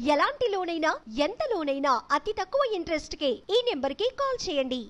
ఎలాంటి లోనైనా ఎంత లోనైనా అతి తక్కువ ఇంట్రెస్ట్ కే ఈ నెంబర్ కి కాల్ చేయండి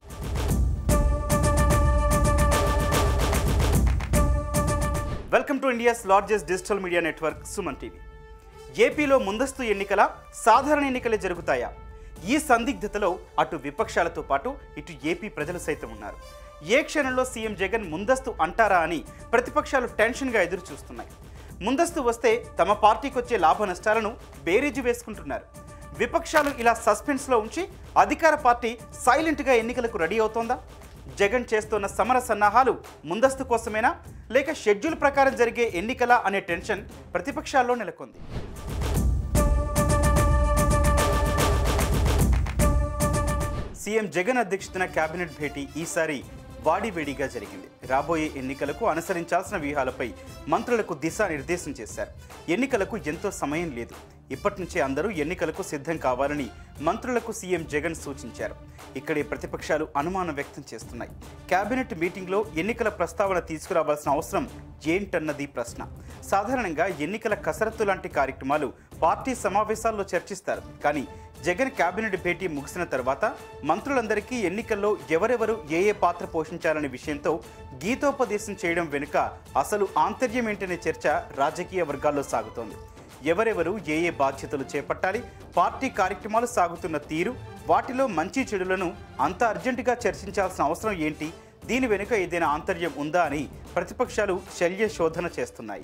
welcome to India's largest digital media network Suman TV ఏపీలో ముందస్తు ఎన్నికల సాధారణ ఎన్నికలే జరుగుతాయా ఈ సందిగ్ధతలో అటు విపక్షాలతో పాటు ఇటు ఏపీ ప్రజలు సైతం ఉన్నారు ఏ క్షణంలో సీఎం జగన్ ముందస్తు అంటారా అని ప్రతిపక్షాలు టెన్షన్గా ఎదురు చూస్తున్నాయి ముందస్తు వస్తే తమ పార్టీకి వచ్చే లాభ నష్టాలను బేరీజు వేసుకుంటున్నారు విపక్షాలు ఇలా సస్పెన్స్లో ఉంచి అధికార పార్టీ సైలెంట్గా ఎన్నికలకు రెడీ అవుతోందా జగన్ చేస్తున్న సమర సన్నాహాలు ముందస్తు కోసమేనా లేక షెడ్యూల్ ప్రకారం జరిగే ఎన్నికల అనే టెన్షన్ ప్రతిపక్షాల్లో నెలకొంది సీఎం జగన్ అధ్యక్షతన కేబినెట్ భేటీ ఈసారి వాడివేడిగా జరిగింది రాబోయే ఎన్నికలకు అనుసరించాల్సిన వ్యూహాలపై మంత్రులకు దిశానిర్దేశం చేశారు ఎన్నికలకు ఎంతో సమయం లేదు ఇప్పటి నుంచే అందరూ ఎన్నికలకు సిద్ధం కావాలని మంత్రులకు సీఎం జగన్ సూచించారు ఇక్కడే ప్రతిపక్షాలు అనుమానం వ్యక్తం చేస్తున్నాయి కేబినెట్ మీటింగ్లో ఎన్నికల ప్రస్తావన తీసుకురావాల్సిన అవసరం ఏంటన్నది ప్రశ్న సాధారణంగా ఎన్నికల కసరత్తు లాంటి కార్యక్రమాలు పార్టీ సమావేశాల్లో చర్చిస్తారు కానీ జగన్ కేబినెట్ భేటీ ముగిసిన తర్వాత మంత్రులందరికీ ఎన్నికల్లో ఎవరెవరు ఏ ఏ పాత్ర పోషించాలనే విషయంతో గీతోపదేశం చేయడం వెనుక అసలు ఆంతర్యం ఏంటనే చర్చ రాజకీయ వర్గాల్లో సాగుతోంది ఎవరెవరు ఏ ఏ బాధ్యతలు చేపట్టాలి పార్టీ కార్యక్రమాలు సాగుతున్న తీరు వాటిలో మంచి చెడులను అంత అర్జెంటుగా చర్చించాల్సిన అవసరం ఏంటి దీని వెనుక ఏదైనా ఆంతర్యం ఉందా అని ప్రతిపక్షాలు శల్య శోధన చేస్తున్నాయి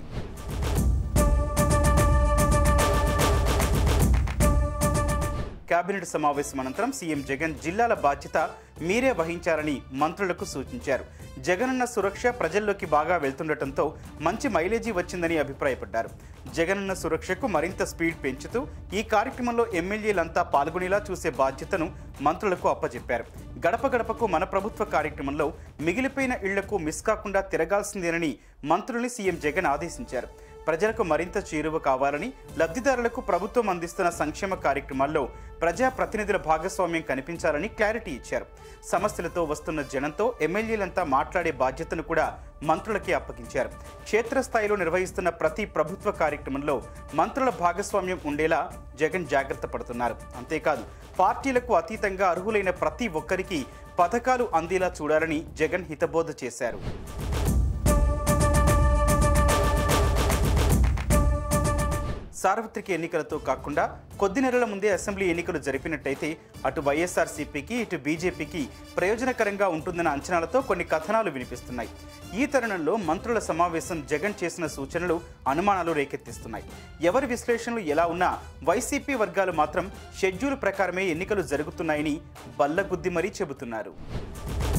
కేబినెట్ సమావేశం అనంతరం సీఎం జగన్ జిల్లాల బాధ్యత మీరే వహించాలని మంత్రులకు సూచించారు జగనన్న సురక్ష ప్రజల్లోకి బాగా వెళ్తుండటంతో మంచి మైలేజీ వచ్చిందని అభిప్రాయపడ్డారు జగనన్న సురక్షకు మరింత స్పీడ్ పెంచుతూ ఈ కార్యక్రమంలో ఎమ్మెల్యేలంతా పాల్గొనేలా చూసే బాధ్యతను మంత్రులకు అప్పచెప్పారు గడప గడపకు మన ప్రభుత్వ కార్యక్రమంలో మిగిలిపోయిన ఇళ్లకు మిస్ కాకుండా తిరగాల్సిందేనని మంత్రుల్ని సీఎం జగన్ ఆదేశించారు ప్రజలకు మరింత చేరువ కావాలని లబ్ధిదారులకు ప్రభుత్వం అందిస్తున్న సంక్షేమ కార్యక్రమాల్లో ప్రజా ప్రతినిధుల భాగస్వామ్యం కనిపించాలని క్లారిటీ ఇచ్చారు సమస్యలతో వస్తున్న జనంతో ఎమ్మెల్యేలంతా మాట్లాడే బాధ్యతను కూడా మంత్రులకే అప్పగించారు క్షేత్రస్థాయిలో నిర్వహిస్తున్న ప్రతి ప్రభుత్వ కార్యక్రమంలో మంత్రుల భాగస్వామ్యం ఉండేలా జగన్ జాగ్రత్త పడుతున్నారు అంతేకాదు పార్టీలకు అతీతంగా అర్హులైన ప్రతి ఒక్కరికి పథకాలు అందేలా చూడాలని జగన్ హితబోధ చేశారు సార్వత్రిక ఎన్నికలతో కాకుండా కొద్ది నెలల ముందే అసెంబ్లీ ఎన్నికలు జరిపినట్టయితే అటు వైఎస్ఆర్సీపీకి ఇటు బీజేపీకి ప్రయోజనకరంగా ఉంటుందన్న అంచనాలతో కొన్ని కథనాలు వినిపిస్తున్నాయి ఈ తరుణంలో మంత్రుల సమావేశం జగన్ చేసిన సూచనలు అనుమానాలు రేకెత్తిస్తున్నాయి ఎవరి విశ్లేషణలు ఎలా ఉన్నా వైసీపీ వర్గాలు మాత్రం షెడ్యూల్ ప్రకారమే ఎన్నికలు జరుగుతున్నాయని బల్లగుద్ది మరీ చెబుతున్నారు